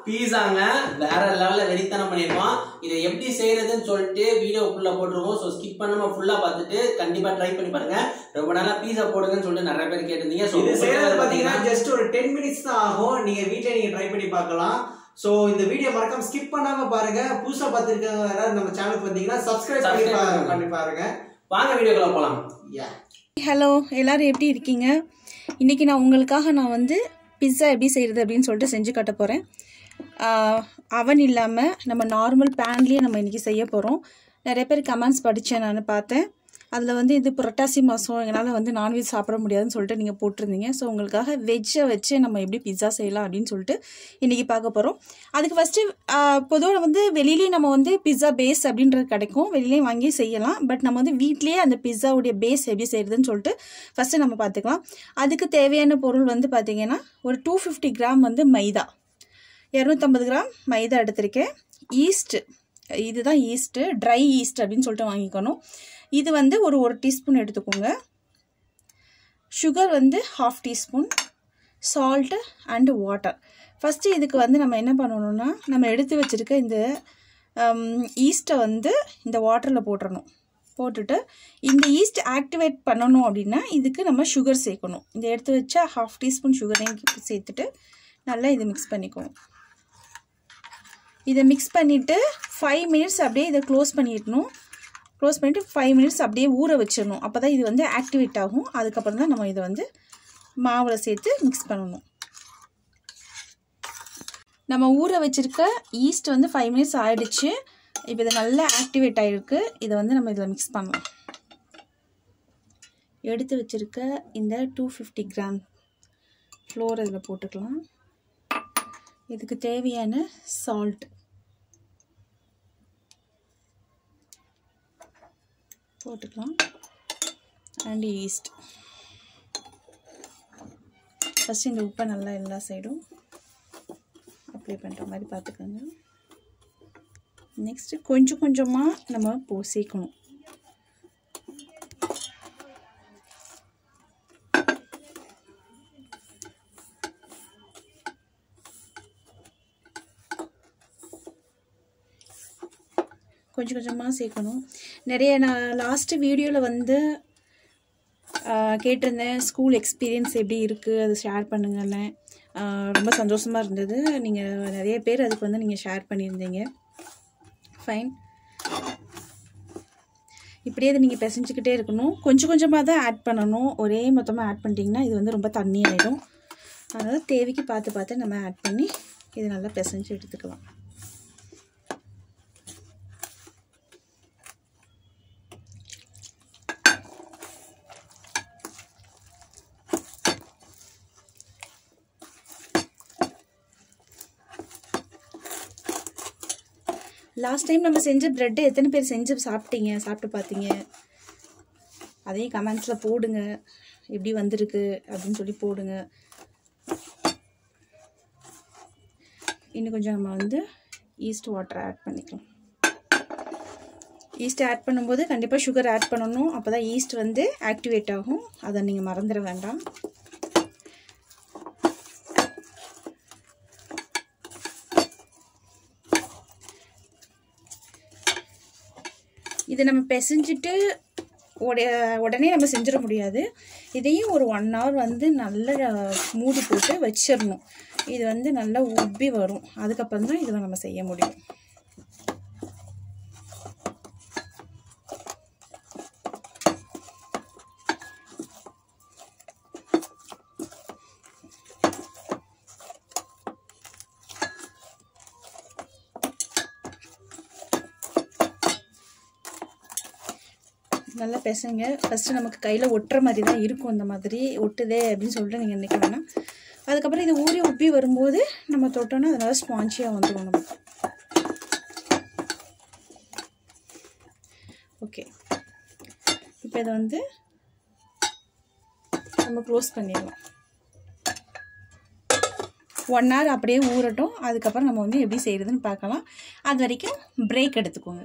பீஸாங்க வேற லெவல்ல வெறித்தனம் பண்ணிருக்கோம் இதை எப்படி செய்யறதுன்னு சொல்லிட்டு வீடியோக்குள்ள போட்டுருவோம் ஸோ ஸ்கிப் பண்ணாம ஃபுல்லா பார்த்துட்டு கண்டிப்பா ட்ரை பண்ணி பாருங்க ரொம்ப நாளா பீஸா போடுங்கன்னு சொல்லிட்டு நிறைய பேர் கேட்டிருந்தீங்க ஸோ இது செய்யறது பாத்தீங்கன்னா ஜஸ்ட் ஒரு டென் மினிட்ஸ் தான் ஆகும் நீங்க வீட்ல நீங்க ட்ரை பண்ணி பார்க்கலாம் சோ இந்த வீடியோ மறக்காம ஸ்கிப் பண்ணாம பாருங்க புதுசா பார்த்திருக்கவங்க யாராவது நம்ம சேனலுக்கு வந்தீங்கன்னா சப்ஸ்கிரைப் பண்ணி Subscribe பா- பண்ணுங்க. பண்ணி பாருங்க வாங்க வீடியோக்குள்ள போலாம் யா ஹலோ எல்லாரும் எப்படி இருக்கீங்க இன்றைக்கி நான் உங்களுக்காக நான் வந்து பிஸ்ஸா எப்படி செய்கிறது அப்படின்னு சொல்லிட்டு செஞ்சு காட்ட போகிறேன் அவன் இல்லாமல் நம்ம நார்மல் பேன்லேயே நம்ம இன்றைக்கி செய்ய போகிறோம் நிறைய பேர் கமெண்ட்ஸ் படித்தேன் நான் பார்த்தேன் அதில் வந்து இது புரட்டாசி மாதம் எங்களால் வந்து நான்வெஜ் சாப்பிட முடியாதுன்னு சொல்லிட்டு நீங்கள் போட்டிருந்தீங்க ஸோ உங்களுக்காக வெஜ்ஜை வச்சு நம்ம எப்படி பிஸ்ஸா செய்யலாம் அப்படின்னு சொல்லிட்டு இன்றைக்கி பார்க்க போகிறோம் அதுக்கு ஃபஸ்ட்டு பொதுவாக வந்து வெளியிலேயே நம்ம வந்து பிஸ்ஸா பேஸ் அப்படின்றது கிடைக்கும் வெளியிலேயும் வாங்கி செய்யலாம் பட் நம்ம வந்து வீட்லேயே அந்த பிஸ்ஸாவுடைய பேஸ் எப்படி செய்கிறதுன்னு சொல்லிட்டு ஃபஸ்ட்டு நம்ம பார்த்துக்கலாம் அதுக்கு தேவையான பொருள் வந்து பார்த்திங்கன்னா ஒரு டூ ஃபிஃப்டி கிராம் வந்து மைதா இரநூத்தம்பது கிராம் மைதா எடுத்திருக்கேன் ஈஸ்ட்டு இதுதான் ஈஸ்ட்டு ட்ரை ஈஸ்ட் அப்படின்னு சொல்லிட்டு வாங்கிக்கணும் இது வந்து ஒரு ஒரு டீஸ்பூன் எடுத்துக்கோங்க சுகர் வந்து half teaspoon salt and water first இதுக்கு வந்து நம்ம என்ன பண்ணணும்னா நம்ம எடுத்து வச்சுருக்க இந்த ஈஸ்ட்டை வந்து இந்த வாட்டரில் போட்டுறணும் போட்டுட்டு இந்த ஈஸ்ட் ஆக்டிவேட் பண்ணணும் அப்படின்னா இதுக்கு நம்ம சுகர் சேர்க்கணும் இந்த எடுத்து வச்சா ஹாஃப் டீஸ்பூன் சுகரையும் சேர்த்துட்டு நல்லா இதை மிக்ஸ் பண்ணிக்கணும் இதை மிக்ஸ் பண்ணிவிட்டு ஃபைவ் மினிட்ஸ் அப்படியே இதை க்ளோஸ் பண்ணிடணும் க்ளோஸ் பண்ணிவிட்டு ஃபைவ் மினிட்ஸ் அப்படியே ஊற வச்சிடணும் அப்போ தான் இது வந்து ஆக்டிவேட் ஆகும் அதுக்கப்புறம் தான் நம்ம இதை வந்து மாவில் சேர்த்து மிக்ஸ் பண்ணணும் நம்ம ஊற வச்சுருக்க ஈஸ்ட் வந்து ஃபைவ் மினிட்ஸ் ஆயிடுச்சு இப்போ இது நல்லா ஆக்டிவேட் ஆகிருக்கு இதை வந்து நம்ம இதில் மிக்ஸ் பண்ணலாம் எடுத்து வச்சுருக்க இந்த டூ ஃபிஃப்டி கிராம் ஃப்ளோர் இதில் போட்டுக்கலாம் இதுக்கு தேவையான சால்ட் போட்டுக்கலாம் அண்ட் ஈஸ்ட் ஃபஸ்ட்டு இந்த உப்பை நல்லா எல்லா சைடும் அப்ளை பண்ணுற மாதிரி பார்த்துக்கோங்க நெக்ஸ்ட்டு கொஞ்சம் கொஞ்சமாக நம்ம போ சேர்க்கணும் கொஞ்சம் கொஞ்சமாக சேர்க்கணும் நிறைய நான் லாஸ்ட்டு வீடியோவில் வந்து ஆஹ், கேட்டிருந்தேன் ஸ்கூல் எக்ஸ்பீரியன்ஸ் எப்படி இருக்குது அது ஷேர் பண்ணுங்கன்னு ஆஹ், ரொம்ப சந்தோஷமாக இருந்தது நீங்கள் நிறைய பேர் அதுக்கு வந்து நீங்கள் ஷேர் பண்ணியிருந்தீங்க ஃபைன் இப்படியே அதை நீங்கள் பிசைஞ்சிக்கிட்டே இருக்கணும் கொஞ்சம் கொஞ்சமாக தான் ஆட் பண்ணணும் ஒரே மொத்தமாக ஆட் பண்ணிட்டீங்கன்னா இது வந்து ரொம்ப தண்ணி ஆகிடும் அதனால் தேவைக்கு பார்த்து பார்த்து நம்ம ஆட் பண்ணி இது நல்லா பிசைஞ்சு எடுத்துக்கலாம் லாஸ்ட் டைம் நம்ம செஞ்ச ப்ரெட்டை எத்தனை பேர் செஞ்சு சாப்பிட்டீங்க சாப்பிட்டு பார்த்தீங்க அதையும் கமெண்ட்ஸில் போடுங்க எப்படி வந்திருக்கு அப்படின்னு சொல்லி போடுங்க இன்னும் கொஞ்சம் நம்ம வந்து ஈஸ்ட் வாட்டர் ஆட் பண்ணிக்கலாம் ஈஸ்ட் ஆட் பண்ணும்போது கண்டிப்பாக சுகர் ஆட் பண்ணணும் அப்போ தான் ஈஸ்ட் வந்து ஆக்டிவேட் ஆகும் அதை நீங்கள் மறந்துட வேண்டாம் இதை நம்ம பிசைஞ்சிட்டு உட உடனே நம்ம செஞ்சிட முடியாது இதையும் ஒரு ஒன் ஹவர் வந்து நல்லா மூடி போட்டு வச்சிடணும் இது வந்து நல்லா உப்பி வரும் அதுக்கப்புறம் தான் இதில் நம்ம செய்ய முடியும் நல்லா பேசுங்க ஃபஸ்ட்டு நமக்கு கையில் ஒட்டுற மாதிரி தான் இருக்கும் இந்த மாதிரி ஒட்டுதே அப்படின்னு சொல்லிட்டு நீங்கள் நினைக்க வேணாம் அதுக்கப்புறம் இது ஊறி உப்பி வரும்போது நம்ம தொட்டோன்னா அது நல்லா ஸ்பான்ச்சியாக வந்துடும் நமக்கு ஓகே இப்போ இதை வந்து நம்ம க்ளோஸ் பண்ணிடலாம் ஒன் ஹவர் அப்படியே ஊறட்டும் அதுக்கப்புறம் நம்ம வந்து எப்படி செய்கிறதுன்னு பார்க்கலாம் அது வரைக்கும் பிரேக் எடுத்துக்கோங்க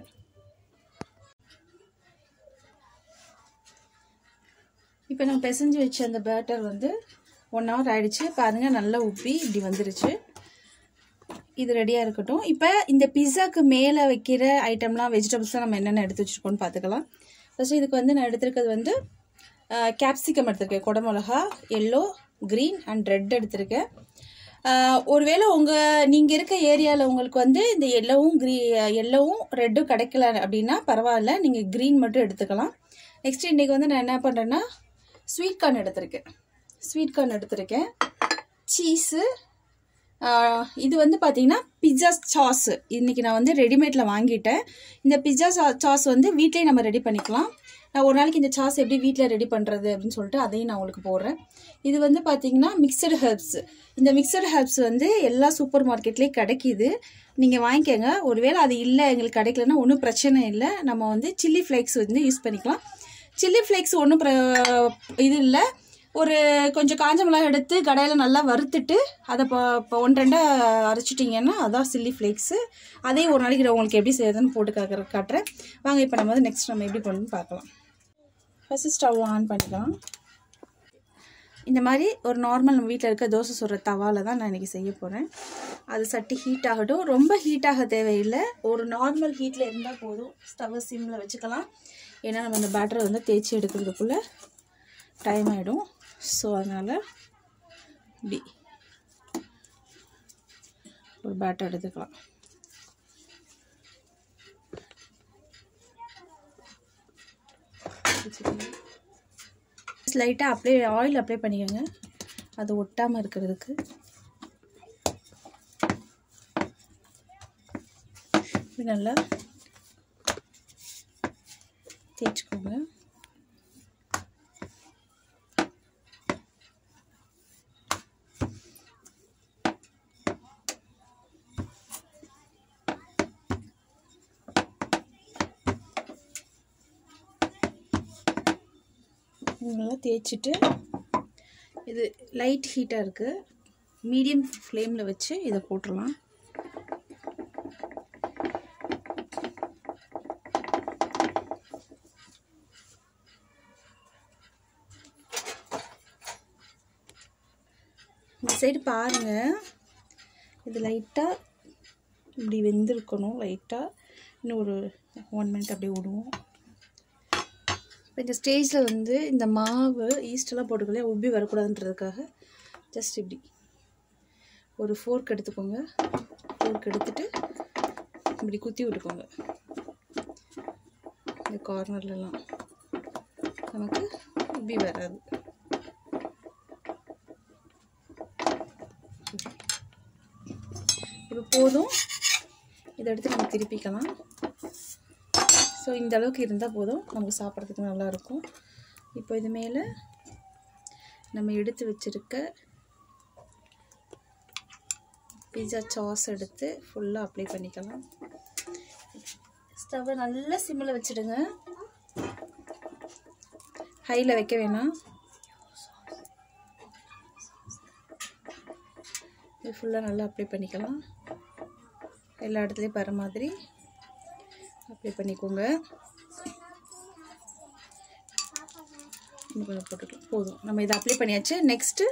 இப்போ நம்ம பிசைஞ்சு வச்ச அந்த பேட்டர் வந்து ஒன் ஹவர் ஆயிடுச்சு பாருங்கள் நல்லா உப்பி இப்படி வந்துருச்சு இது ரெடியாக இருக்கட்டும் இப்போ இந்த பிஸாக்கு மேலே வைக்கிற ஐட்டம்லாம் வெஜிடபிள்ஸ்லாம் நம்ம என்னென்ன எடுத்து வச்சுருக்கோம்னு பார்த்துக்கலாம் ஃபஸ்ட்டு இதுக்கு வந்து நான் எடுத்திருக்கிறது வந்து கேப்சிகம் எடுத்திருக்கேன் குடமிளகா எல்லோ க்ரீன் அண்ட் ரெட் எடுத்திருக்கேன் ஆஹ் ஒருவேளை உங்கள் நீங்கள் இருக்க ஏரியாவில் உங்களுக்கு வந்து இந்த எல்லோவும் க்ரீ எல்லோவும் ரெட்டும் கிடைக்கல அப்படின்னா பரவாயில்ல நீங்கள் க்ரீன் மட்டும் எடுத்துக்கலாம் நெக்ஸ்ட் இன்றைக்கி வந்து நான் என்ன பண்ணுறேன்னா ஸ்வீட் கார்ன் எடுத்திருக்கேன் ஸ்வீட் கார்ன் எடுத்திருக்கேன் சீஸு இது வந்து பார்த்தீங்கன்னா பிட்ஸா சாஸ் இன்றைக்கி நான் வந்து ரெடிமேடில் வாங்கிட்டேன் இந்த பிட்ஸா சாஸ் வந்து வீட்டிலேயே நம்ம ரெடி பண்ணிக்கலாம் நான் ஒரு நாளைக்கு இந்த சாஸ் எப்படி வீட்டில் ரெடி பண்ணுறது அப்படின்னு சொல்லிட்டு அதையும் நான் உங்களுக்கு போடுறேன் இது வந்து பார்த்தீங்கன்னா மிக்சடு ஹெர்ப்ஸ் இந்த மிக்சடு ஹெர்ப்ஸ் வந்து எல்லா சூப்பர் மார்க்கெட்லேயும் கிடைக்கிது நீங்கள் வாங்கிக்கோங்க ஒருவேளை அது இல்லை எங்களுக்கு கிடைக்கலன்னா ஒன்றும் பிரச்சனை இல்லை நம்ம வந்து சில்லி ஃப்ளேக்ஸ் வந்து யூஸ் பண்ணிக்கலாம் சில்லி ஃப்ளேக்ஸ் ஒன்றும் இது இல்லை ஒரு கொஞ்சம் காஞ்ச மிளகாய் எடுத்து கடையில் நல்லா வறுத்துட்டு அதை இப்போ இப்போ ஒன் ரெண்டாக அரைச்சிட்டிங்கன்னா அதான் சில்லி ஃப்ளேக்ஸு அதே ஒரு நாளைக்கு நான் உங்களுக்கு எப்படி செய்யறதுன்னு போட்டு காக்கிற காட்டுறேன் வாங்க இப்போ நம்ம வந்து நெக்ஸ்ட் நம்ம எப்படி பண்ணணும்னு பார்க்கலாம் ஃபஸ்ட்டு ஸ்டவ் ஆன் பண்ணிக்கலாம் இந்த மாதிரி ஒரு நார்மல் நம்ம வீட்டில் இருக்க தோசை சுடுற தவாவில் தான் நான் இன்றைக்கி செய்ய போகிறேன் அது சட்டி ஹீட் ஆகட்டும் ரொம்ப ஹீட் ஆக தேவையில்லை ஒரு நார்மல் ஹீட்டில் இருந்தால் போதும் ஸ்டவ்வை சிம்மில் வச்சுக்கலாம் ஏன்னா நம்ம இந்த பேட்டரை வந்து தேய்ச்சி எடுக்கிறதுக்குள்ளே டைம் ஆகிடும் ஸோ அதனால் இப்படி ஒரு பேட்டர் எடுத்துக்கலாம் லைட்டாக அப்ளை ஆயில் அப்ளை பண்ணிக்கோங்க அது ஒட்டாமல் இருக்கிறதுக்கு இது நல்லா தேய்ச்சிக்கோங்க நல்லா தேய்ச்சிட்டு இது லைட் ஹீட்டாக இருக்குது மீடியம் ஃப்ளேமில் வச்சு இதை போட்டுடலாம் இந்த சைடு பாருங்கள் இது லைட்டாக இப்படி வெந்திருக்கணும் லைட்டாக இன்னும் ஒரு ஒன் மினிட் அப்படியே விடுவோம் இப்போ இந்த ஸ்டேஜில் வந்து இந்த மாவு ஈஸ்டெல்லாம் போட்டுக்கலையே உப்பி வரக்கூடாதுன்றதுக்காக ஜஸ்ட் இப்படி ஒரு ஃபோர்க் எடுத்துக்கோங்க ஃபோர்க் எடுத்துட்டு இப்படி குத்தி விட்டுக்கோங்க இந்த கார்னர்லலாம் நமக்கு உப்பி வராது இப்போ போதும் இதை எடுத்து நம்ம திருப்பிக்கலாம் ஸோ இந்த அளவுக்கு இருந்தால் போதும் நமக்கு சாப்பிட்றதுக்கு நல்லாயிருக்கும் இப்போ இது மேலே நம்ம எடுத்து வச்சுருக்க பீஸா சாஸ் எடுத்து ஃபுல்லாக அப்ளை பண்ணிக்கலாம் ஸ்டவ்வை நல்லா சிம்மில் வச்சுடுங்க ஹையில் வைக்க வேணாம் இது ஃபுல்லாக நல்லா அப்ளை பண்ணிக்கலாம் எல்லா இடத்துலையும் வர மாதிரி அப்ளை பண்ணிக்கோங்க இன்னும் கொஞ்சம் போட்டுக்கலாம் போதும் நம்ம இதை அப்ளை பண்ணியாச்சு நெக்ஸ்ட்டு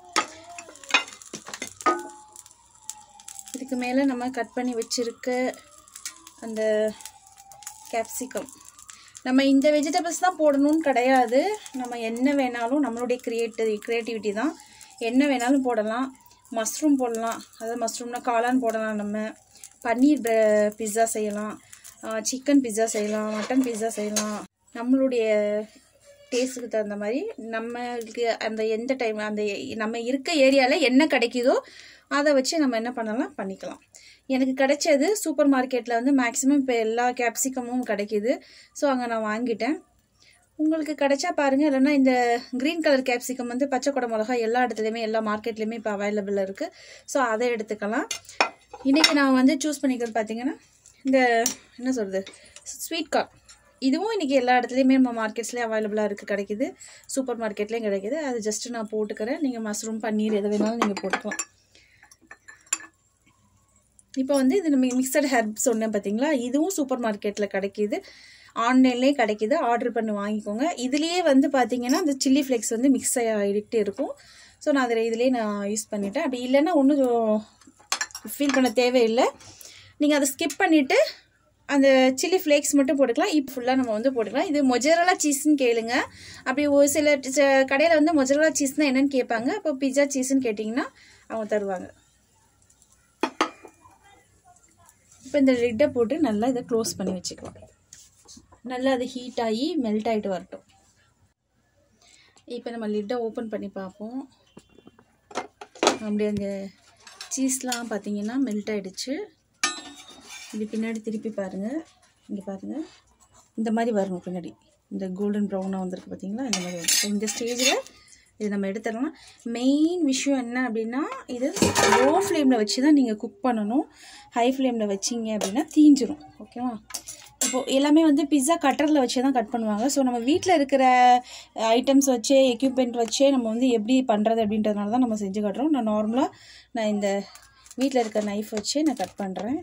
இதுக்கு மேலே நம்ம கட் பண்ணி வச்சுருக்க அந்த கேப்சிகம் நம்ம இந்த வெஜிடபிள்ஸ் தான் போடணும்னு கிடையாது நம்ம என்ன வேணாலும் நம்மளுடைய கிரியேட்டிவ் க்ரியேட்டிவிட்டி தான் என்ன வேணாலும் போடலாம் மஷ்ரூம் போடலாம் அதாவது மஷ்ரூம்னா காளான் போடலாம் நம்ம பன்னீர் பிஸ்ஸா செய்யலாம் சிக்கன் பிஸ்ஸா செய்யலாம் மட்டன் பிஸ்ஸா செய்யலாம் நம்மளுடைய டேஸ்ட்டுக்கு தகுந்த மாதிரி நம்மளுக்கு அந்த எந்த டைம் அந்த நம்ம இருக்க ஏரியாவில் என்ன கிடைக்குதோ அதை வச்சு நம்ம என்ன பண்ணலாம் பண்ணிக்கலாம் எனக்கு கிடைச்சது சூப்பர் மார்க்கெட்டில் வந்து மேக்ஸிமம் இப்போ எல்லா கேப்சிகமும் கிடைக்கிது ஸோ அங்கே நான் வாங்கிட்டேன் உங்களுக்கு கிடைச்சா பாருங்கள் இல்லைன்னா இந்த க்ரீன் கலர் கேப்சிகம் வந்து பச்சை குடை மிளகா எல்லா இடத்துலையுமே எல்லா மார்க்கெட்லேயுமே இப்போ அவைலபிளாக இருக்குது ஸோ அதை எடுத்துக்கலாம் இன்றைக்கி நான் வந்து சூஸ் பண்ணிக்கிறது பார்த்தீங்கன்னா இந்த என்ன சொல்கிறது ஸ்வீட் கார்ன் இதுவும் இன்றைக்கி எல்லா இடத்துலையுமே நம்ம மார்க்கெட்ஸ்லேயே அவைலபிளாக இருக்குது கிடைக்கிது சூப்பர் மார்க்கெட்லேயும் கிடைக்கிது அது ஜஸ்ட்டு நான் போட்டுக்கிறேன் நீங்கள் மஷ்ரூம் பன்னீர் எதை வேணாலும் நீங்கள் போட்டுக்கலாம் இப்போ வந்து இது நம்ம மிக்சட் ஹெர்ப்ஸ் சொன்னேன் பார்த்தீங்களா இதுவும் சூப்பர் மார்க்கெட்டில் கிடைக்கிது ஆன்லைன்லேயே கிடைக்கிது ஆர்டர் பண்ணி வாங்கிக்கோங்க இதுலேயே வந்து பார்த்தீங்கன்னா அந்த சில்லி ஃப்ளேக்ஸ் வந்து மிக்ஸ் ஆகிட்டே இருக்கும் ஸோ நான் அதில் இதிலே நான் யூஸ் பண்ணிட்டேன் அப்படி இல்லைன்னா ஒன்றும் ஃபீல் பண்ண தேவையில்லை நீங்கள் அதை ஸ்கிப் பண்ணிவிட்டு அந்த சில்லி ஃப்ளேக்ஸ் மட்டும் போட்டுக்கலாம் இப்போ ஃபுல்லாக நம்ம வந்து போட்டுக்கலாம் இது மொஜரலா சீஸ்ன்னு கேளுங்க அப்படி ஒரு சில கடையில் வந்து மொஜரலா சீஸ்னால் என்னன்னு கேட்பாங்க அப்போ பிஸா சீஸ்ன்னு கேட்டிங்கன்னா அவங்க தருவாங்க இப்போ இந்த லிட்டை போட்டு நல்லா இதை க்ளோஸ் பண்ணி வச்சுக்கலாம் நல்லா அது ஹீட் ஆகி மெல்ட் ஆகிட்டு வரட்டும் இப்போ நம்ம லிட்டை ஓப்பன் பண்ணி பார்ப்போம் அப்படியே அந்த சீஸ்லாம் பார்த்தீங்கன்னா மெல்ட் ஆகிடுச்சு இப்படி பின்னாடி திருப்பி பாருங்கள் இங்கே பாருங்கள் இந்த மாதிரி வரணும் பின்னாடி இந்த கோல்டன் ப்ரௌனாக வந்திருக்கு பார்த்தீங்களா இந்த மாதிரி வரும் So, இந்த ஸ்டேஜில் இது நம்ம எடுத்துடலாம் மெயின் விஷயம் என்ன அப்படின்னா இது லோ ஃப்ளேமில் வச்சு தான் நீங்கள் குக் பண்ணணும் ஹை ஃப்ளேமில் வச்சிங்க அப்படின்னா தீஞ்சிரும் ஓகேவா இப்போது எல்லாமே வந்து பிஸா கட்டரில் வச்சு தான் கட் பண்ணுவாங்க ஸோ நம்ம வீட்டில் இருக்கிற ஐட்டம்ஸ் வச்சே எக்யூப்மெண்ட் வச்சே நம்ம வந்து எப்படி பண்ணுறது அப்படின்றதுனால தான் நம்ம செஞ்சு காட்டுறோம் நான் நார்மலாக நான் இந்த வீட்டில் இருக்க நைஃப் வச்சே நான் கட் பண்ணுறேன்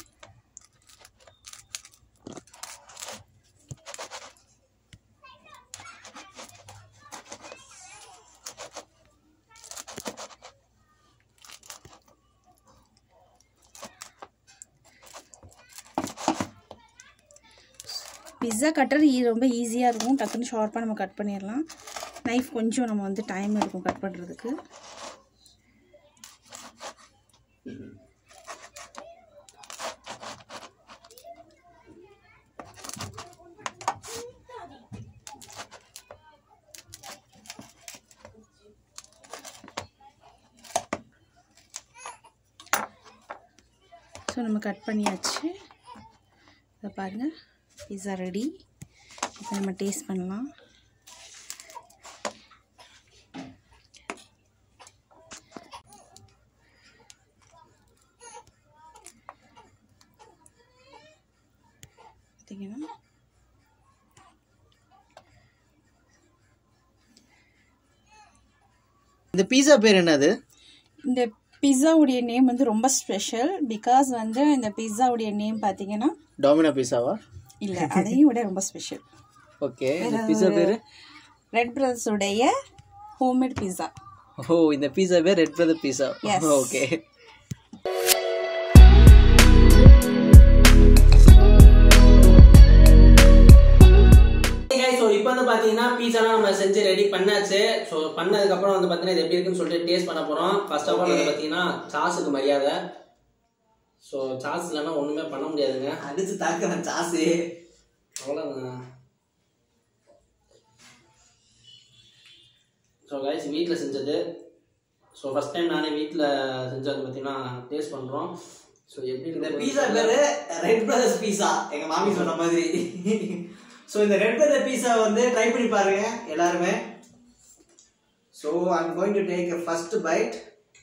பிஸ்ஸா கட்டர் ரொம்ப ஈஸியாக இருக்கும் டக்குன்னு ஷார்ப்பாக நம்ம கட் பண்ணிடலாம் நைஃப் கொஞ்சம் நம்ம வந்து டைம் இருக்கும் கட் பண்ணுறதுக்கு ஸோ நம்ம கட் பண்ணியாச்சு இதை பாருங்கள் பிஸா ரெடி இப்போ நம்ம டேஸ்ட் பண்ணலாம் பார்த்தீங்கன்னா இந்த பீஸா பேர் என்னது இந்த பிஸாவுடைய நேம் வந்து ரொம்ப ஸ்பெஷல் பிகாஸ் வந்து இந்த பிஸாவுடைய நேம் பார்த்தீங்கன்னா டாமினோ பீஸாவா இல்லை அதையும் விட ரொம்ப ஸ்பெஷல் ஓகே இந்த பீஸா பேர் ரெட் பிரதர்ஸுடைய ஹோம்மேட் பிஸா ஓ இந்த பீஸா பேர் red brother pizza Yes. Okay so இப்போ வந்து பார்த்தீங்கன்னா பீஸாலாம் நம்ம செஞ்சு ரெடி பண்ணாச்சு ஸோ பண்ணதுக்கப்புறம் வந்து பார்த்தீங்கன்னா இது எப்படி இருக்குன்னு சொல்லிட்டு டேஸ்ட் பண்ண போகிறோம் ஃபர்ஸ்ட் ஆஃப் ஆல் வந்து பார்த்தீங்கன்னா சாஸுக்கு மரியாதை ஸோ சாஸ் இல்லைன்னா ஒன்றுமே பண்ண முடியாதுங்க அடிச்சு தாக்குறேன் சாசு அவ்வளோதாங்க ஸோ கைஸ் வீட்டில் செஞ்சது ஸோ ஃபஸ்ட் டைம் நானே வீட்டில் செஞ்சது பார்த்தீங்கன்னா டேஸ்ட் பண்ணுறோம் ஸோ எப்படி இந்த இருக்குது பீஸா பேரு ரெட் பிரதர்ஸ் பீஸா எங்க மாமி சொன்ன மாதிரி ஸோ இந்த ரெட் பிரதர் பீஸா வந்து ட்ரை பண்ணி பாருங்க எல்லாருமே so I'm going to take first bite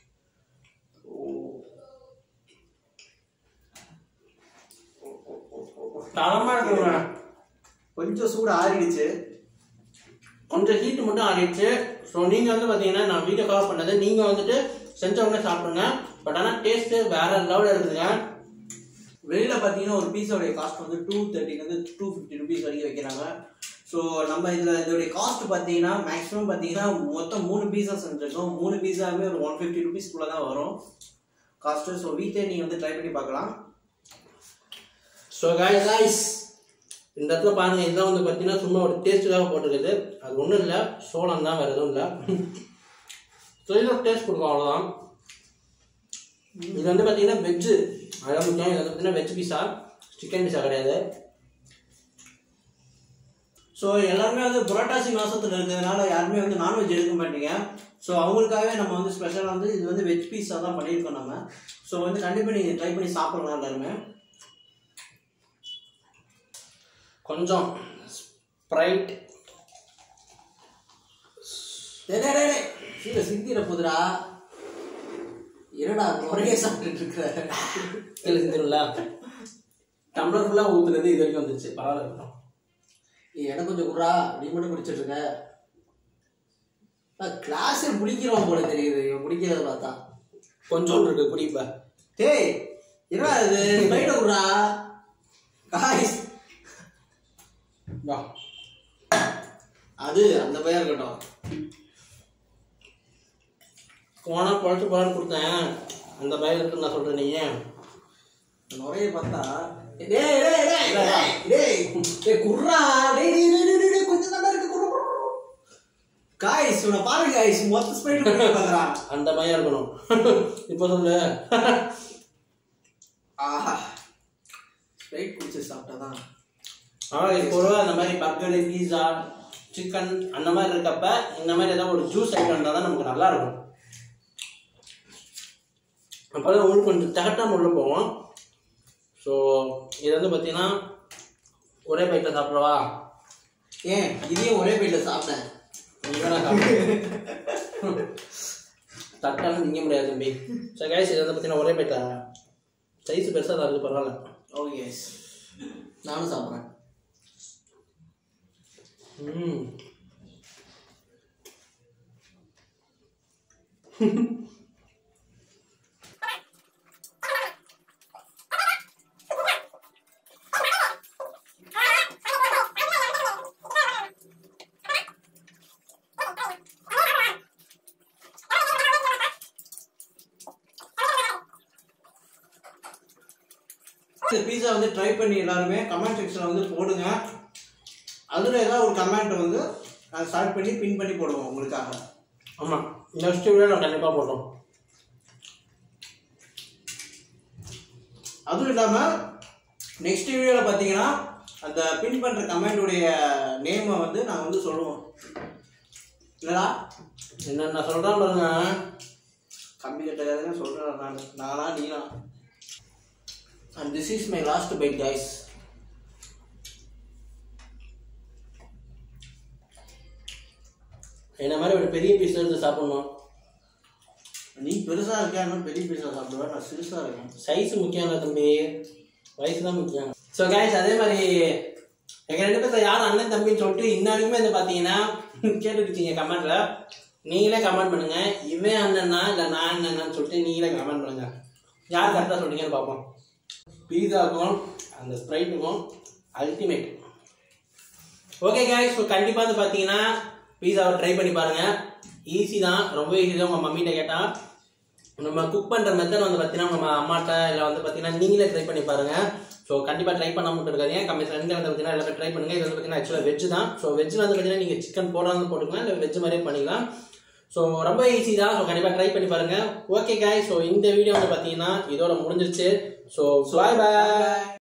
தரமாக இருக்குங்க கொஞ்சம் சூடு ஆறிடுச்சு கொஞ்சம் ஹீட் மட்டும் ஆறிடுச்சு ஸோ நீங்கள் வந்து பார்த்தீங்கன்னா நான் வீடியோ கவர் பண்ணது நீங்கள் வந்துட்டு செஞ்ச உடனே சாப்பிடுங்க பட் ஆனால் டேஸ்ட்டு வேற லெவலில் இருக்குதுங்க வெளியில பார்த்தீங்கன்னா ஒரு பீஸோடைய காஸ்ட் வந்து டூ தேர்ட்டிலேருந்து டூ ஃபிஃப்டி ருபீஸ் வரைக்கும் வைக்கிறாங்க ஸோ நம்ம இதில் இதோடைய காஸ்ட் பார்த்தீங்கன்னா மேக்ஸிமம் பார்த்தீங்கன்னா மொத்தம் மூணு பீஸா செஞ்சிருக்கோம் மூணு பீஸாவே ஒரு ஒன் ஃபிஃப்டி ருபீஸ்க்குள்ளே தான் வரும் காஸ்ட்டு ஸோ வீட்டே நீங்கள் வந்து ட்ரை பண்ணி பார்க்கலாம் ஸோ காய் காய்ஸ் இந்த இடத்துல பாருங்க இதெல்லாம் வந்து பார்த்தீங்கன்னா சும்மா ஒரு டேஸ்ட்டுக்காக போட்டுருக்குது அது ஒன்றும் இல்லை சோளம் தான் வேறு எதுவும் இல்லை ஸோ இதில் டேஸ்ட் கொடுக்கும் அவ்வளோதான் இது வந்து பார்த்தீங்கன்னா வெஜ்ஜு அதான் முக்கியம் இது வந்து பார்த்தீங்கன்னா வெஜ் பீஸா சிக்கன் பீஸா கிடையாது ஸோ எல்லாருமே வந்து புரட்டாசி மாசத்துல இருக்கிறதுனால யாருமே வந்து நான்வெஜ் எடுக்க மாட்டீங்க ஸோ அவங்களுக்காகவே நம்ம வந்து ஸ்பெஷலாக வந்து இது வந்து வெஜ் பீஸா தான் பண்ணியிருக்கோம் நம்ம ஸோ வந்து கண்டிப்பாக நீங்கள் ட்ரை பண்ணி சாப்பிடலாம் எல்லாருமே கொஞ்சம் ஸ்ப்ரைட் டேய், டேய், டேய், டேய். கீழே சிந்திர புதுரா என்னடா குறைய சாப்பிட்டுட்டு இருக்கிற கீழே செஞ்சிரும்ல டம்ளர் ஃபுல்லாக ஊற்றுனது இது வரைக்கும் வந்துருச்சு பரவாயில்ல இருக்கட்டும். எனக்கு கொஞ்சம் குறா நீ மட்டும் குடிச்சிட்டு இருக்க கிளாஸ் முடிக்கிறோம் போல தெரியுது இவன் முடிக்கிறத பார்த்தா கொஞ்சோண்டு இருக்கு குடிப்ப டேய் என்ன இது பைட்ட குறா காய்ஸ் வா அது அந்த பையன் இருக்கட்டும் போனால் குழச்சி போகலான்னு கொடுத்தேன் அந்த பயம் இருக்குன்னு நான் சொல்கிறேன் நீ நுரைய பார்த்தா டேய் டேய் டேய் டேய் டேய் டேய் குர்ரா டேய் டேய் டேய் டேய், டேய் கொஞ்சம் தான் இருக்கு குர்ரா காய்ஸ் உன பாருங்க காய்ஸ் மொத்த ஸ்ப்ரைட் பண்ணி பாக்குறா அந்த பயம் இருக்கணும் இப்போ சொல்லு ஆஹா ஸ்ப்ரைட் குடிச்சு சாப்பிட்டாதான் ஆனால் இப்போ அந்த மாதிரி பர்கரு பீஸா சிக்கன் அந்த மாதிரி இருக்கப்ப இந்த மாதிரி ஏதாவது ஒரு ஜூஸ் ஐட்டம் இருந்தால் தான் நமக்கு நல்லா இருக்கும் அப்போ தான் உங்களுக்கு கொஞ்சம் திகட்டாம உள்ள போவோம் ஸோ இது வந்து பார்த்தீங்கன்னா ஒரே பைட்டில் சாப்பிடவா ஏன் இதையும் ஒரே பைட்ல சாப்பிட்டேன் நீ வேணா சாப்பிடு தட்டாலும் திங்க முடியாது தம்பி சரி கைஸ் இது வந்து பார்த்தீங்கன்னா ஒரே பைட்டில் சைஸ் பெருசாக தான் இருக்குது பரவாயில்ல ஓ எஸ் நானும் சாப்பிட்றேன் ம் இந்த பீஸா வந்து ட்ரை பண்ணி எல்லாருமே கமெண்ட் செக்ஷனில் வந்து போடுங்க அதில் ஏதாவது ஒரு கமெண்ட் வந்து நான் ஸ்டார்ட் பண்ணி பின் பண்ணி போடுவோம் உங்களுக்காக ஆமாம் நெக்ஸ்ட் வீடியோ நான் கண்டிப்பாக போடுறோம் அதுவும் இல்லாமல் நெக்ஸ்ட் வீடியோவில் பார்த்தீங்கன்னா அந்த பின் பண்ணுற கமெண்டுடைய நேமை வந்து நான் வந்து சொல்லுவோம் இல்லடா என்ன நான் சொல்கிறேன் பாருங்க கம்பி கட்டதாக சொல்கிறேன் நான் நானா நீனா and this is my last bite guys என்ன மாதிரி ஒரு பெரிய பீஸ் எடுத்து சாப்பிடணும் நீ பெருசாக இருக்க இன்னும் பெரிய பீஸாக சாப்பிடுவேன் நான் சிறுசாக இருக்கேன் சைஸ் முக்கியம் இல்லை தம்பி வயசு தான் முக்கியம் ஸோ கைஸ் அதே மாதிரி எங்கள் ரெண்டு பேர்த்த யார் அண்ணன் தம்பின்னு சொல்லிட்டு இன்ன வரைக்குமே வந்து பார்த்தீங்கன்னா கேட்டுருக்கீங்க கமெண்ட்ல நீங்களே கமெண்ட் பண்ணுங்க இவன் அண்ணனா இல்லை நான் அண்ணனான்னு சொல்லிட்டு நீங்களே கமெண்ட் பண்ணுங்க யார் கரெக்டாக சொல்றீங்கன்னு பார்ப்போம் பீஸாக்கும் அந்த ஸ்ப்ரைட்டுக்கும் அல்டிமேட் ஓகே guys ஸோ கண்டிப்பாக வந்து பார்த்தீங்கன்னா பீஸாவை ட்ரை பண்ணி பாருங்க ஈஸி தான் ரொம்ப ஈஸி தான் உங்கள் மம்மிகிட்ட கேட்டால் நம்ம குக் பண்ணுற மெத்தட் வந்து பார்த்தீங்கன்னா நம்ம அம்மாட்ட இல்லை வந்து பார்த்தீங்கன்னா நீங்களே ட்ரை பண்ணி பாருங்க ஸோ கண்டிப்பாக ட்ரை பண்ண மட்டும் இருக்காதீங்க கம்மி ரெண்டு வந்து பார்த்தீங்கன்னா எல்லாமே ட்ரை பண்ணுங்க இது வந்து பார்த்தீங்கன்னா ஆக்சுவலாக வெஜ் தான் ஸோ வெஜ்ஜில் வந்து பார்த்தீங்கன்னா நீங்கள் சிக்கன் போடாமல் போட்டுக்கலாம் இல்லை வெஜ் மாதிரியே பண்ணிக்கலாம் ஸோ ரொம்ப ஈஸி தான் ஸோ கண்டிப்பாக ட்ரை பண்ணி பாருங்க ஓகே காய் ஸோ இந்த வீடியோ வந்து பார்த்தீங்கன்னா இதோட முடிஞ்சிருச்சு ஸோ பாய் பாய்